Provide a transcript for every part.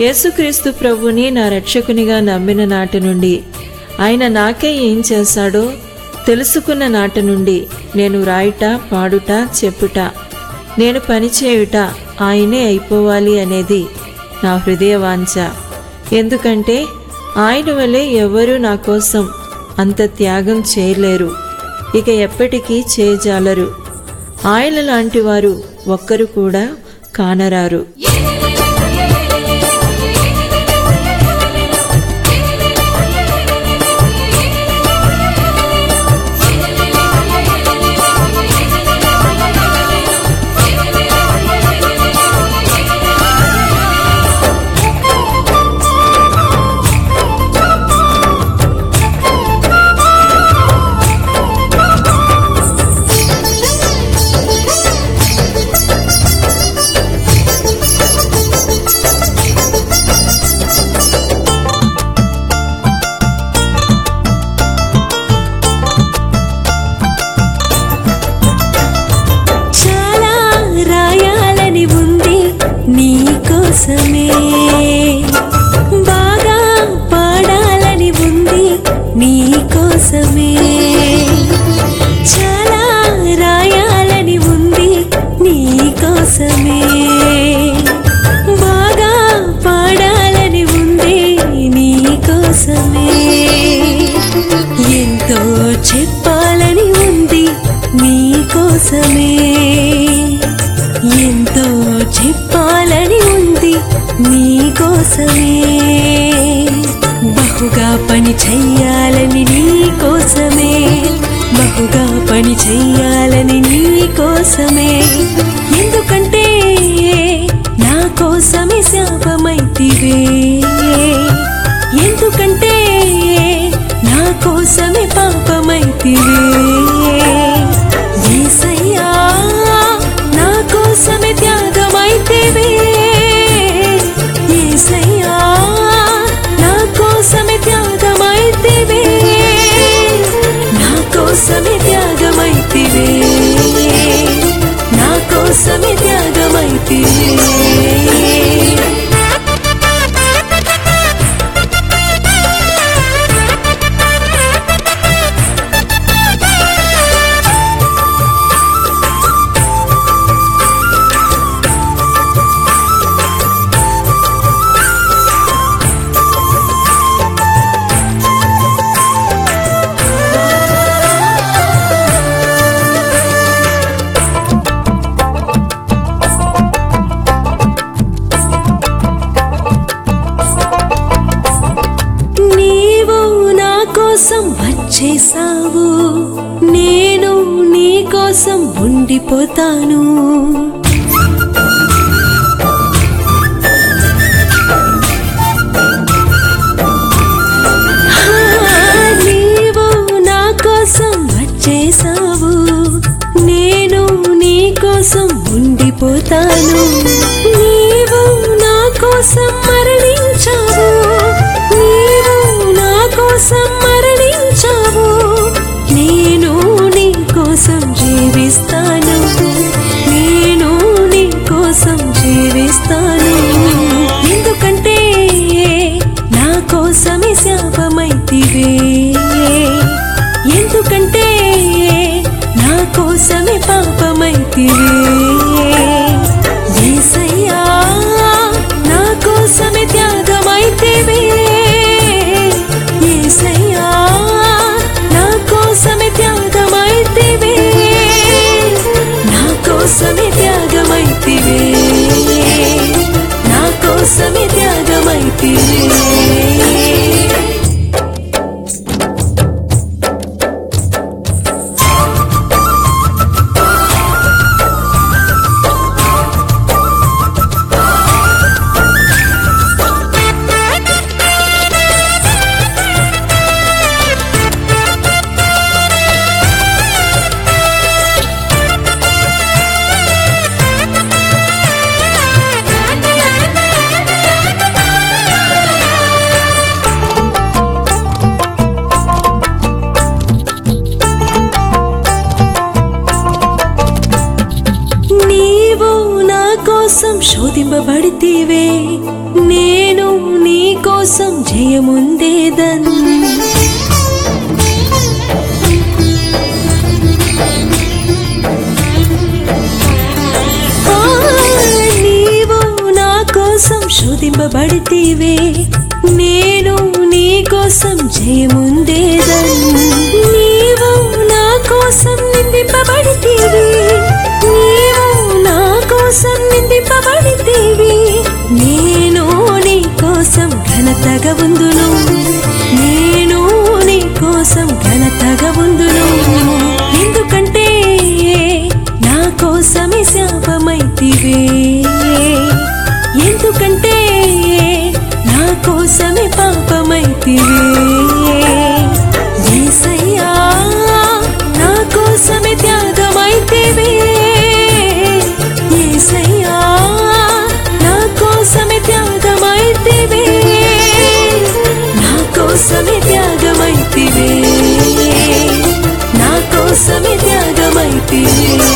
యేసుక్రీస్తు ప్రభుని నా రక్షకునిగా నమ్మిన నాటి నుండి ఆయన నాకే ఏం చేశాడో తెలుసుకున్న నాటి నుండి నేను రాయుట పాడుట చెప్పుట నేను పనిచేయుట ఆయనే అయిపోవాలి అనేది నా హృదయ వాంఛ ఎందుకంటే ఆయన వలె ఎవరూ నా కోసం అంత త్యాగం చేయలేరు ఇక ఎప్పటికీ చేయజాలరు ఆయన లాంటి వారు ఒక్కరు కూడా కానరారు చాలా రాయాలని ఉంది నీ కోసమే బాగా పాడాలని ఉంది నీ కోసమే చాలా రాయాలని ఉంది నీ కోసమే బాగా పాడాలని ఉంది నీ కోసమే ఎంతో చెప్పాలని ఉంది నీ కోసమే ఎంతో చెప్పాలని ఉంది నీ కోసమే బహుగా పని చెయ్యాలని నీ కోసమే బహుగా పని చెయ్యాలని నీ కోసమే ఎందుకంటే నా కోసమే శాపమైతివే ఎందుకంటే నా కోసమే పాపమైతివే యేసయ్యా నా కోసమే త్యాగమైతివే యేసయ్యా నా కోసమే త్యాగమైతివే నా కోసమే త్యాగమైతివే నా కోసమే త్యాగమైతివే నీవు నా కోసం వచ్చేసావు నేను నీ కోసం ఉండిపోతాను ఆ, నీవు నా కోసం వచ్చేసావు నేను నీ కోసం ఉండిపోతాను నీవు నా కోసం మరణించావు నీవు నా కోసం మరణించావు నేను నీ కోసం జీవిస్తాను నేను నీ కోసం జీవిస్తాను ఎందుకంటే నా కోసమే శాపమైతివే ఎందుకంటే నా కోసమే పాపమైతివే యేసయ్యా నా కోసమే త్యాగమైతివే యేసయ్యా నా కోసమే త్యాగమైతివే నా కోసమే త్యాగమైతివే నా కోసమే త్యాగమైతివే కోసం శోధింపబడితేవే నేను కోసం జయముందేదన్ ఆ, నీవు నా కోసం శోధింపబడితేవే నేను నీ కోసం జయముందేదన్ నీవు నా కోసం నిందింపబడితేవే నీవు నా కోసం నిందింపబడితేవే నేను నీ కోసం ఘనతగా ఉందును నేను నీ కోసం ఘనతగా ఉందును ఎందుకంటే నా కోసమే శాపమైతివే ఎందుకంటే నా కోసమే పాపమైతివే యేసయ్యా నా కోసమే త్యాగమైతివే యేసయ్యా నా కోసమే త్యాగమైతివే నా కోసమే త్యాగమైతివే నా కోసమే త్యాగమైతివే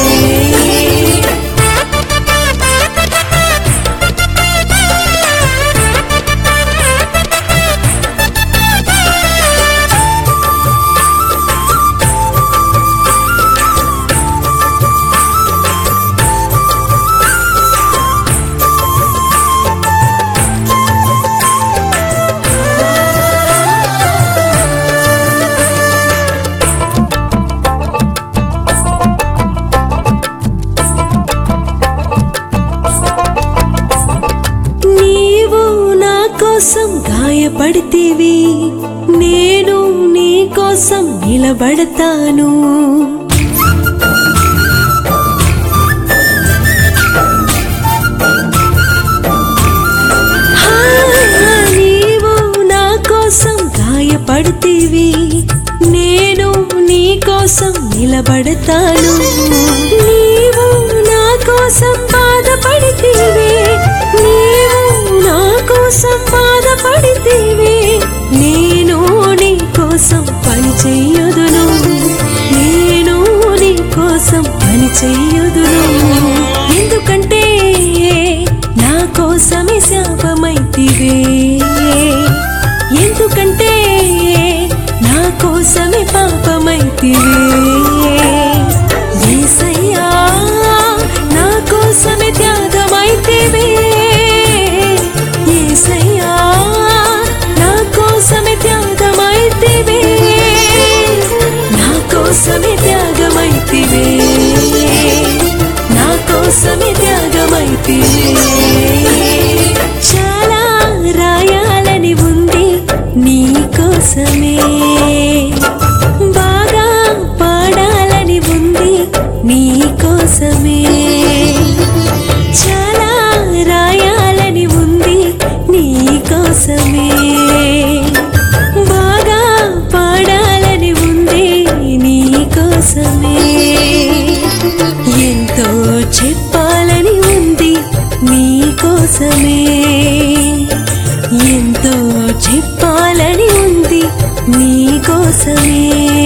నీవు నా కోసం గాయపడితేవి నేను నీ కోసం నిలబడతాను హా, నీవు నా కోసం గాయపడితేవి నేను నీ కోసం నిలబడతాను నీవు నా కోసం బాధపడితేవే నీవు నా కోసం బాధపడితేవే నేను నీ కోసం పని చెయ్యుదును నేను నీ కోసం పని చెయ్యుదును ఎందుకంటే నా కోసమే శాపమైతివే ఎందుకంటే నా కోసమే పాపమైతివే యేసయ్యా నా కోసమే త్యాగమైతివే యేసయ్యా నా కోసమే త్యాగమైతివే నా కోసమే త్యాగమైతివే నా కోసమే త్యాగమైతివే చాలా రాయాలని ఉంది నీ కోసమే బాగా పాడాలని ఉంది నీ కోసమే చాలా రాయాలని ఉంది నీ కోసమే బాగా పాడాలని ఉంది నీ కోసమే ఎంతో చెప్పాలని ఉంది నీ కోసమే ఎంతో చెప్పాలని ఉంది నీ కోసమే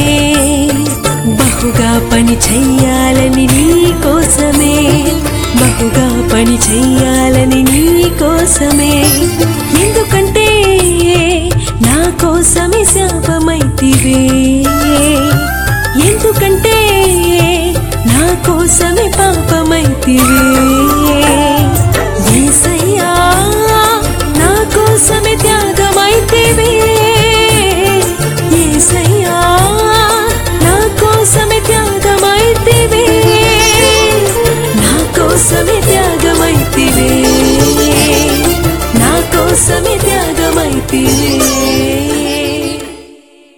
బహుగా పని చెయ్యాలని నీ కోసమే బహుగా పని చెయ్యాలని నీ కోసమే ఎందుకంటే నా కోసమే శాపమైతివే ఎందుకంటే నా కోసమే పాపమైతివే యేసయ్యా నా కోసమే త్యాగమైతివే యేసయ్యా నా కోసమే త్యాగమైతివే నా కోసమే త్యాగమైతివే నా కోసమే త్యాగమైతివే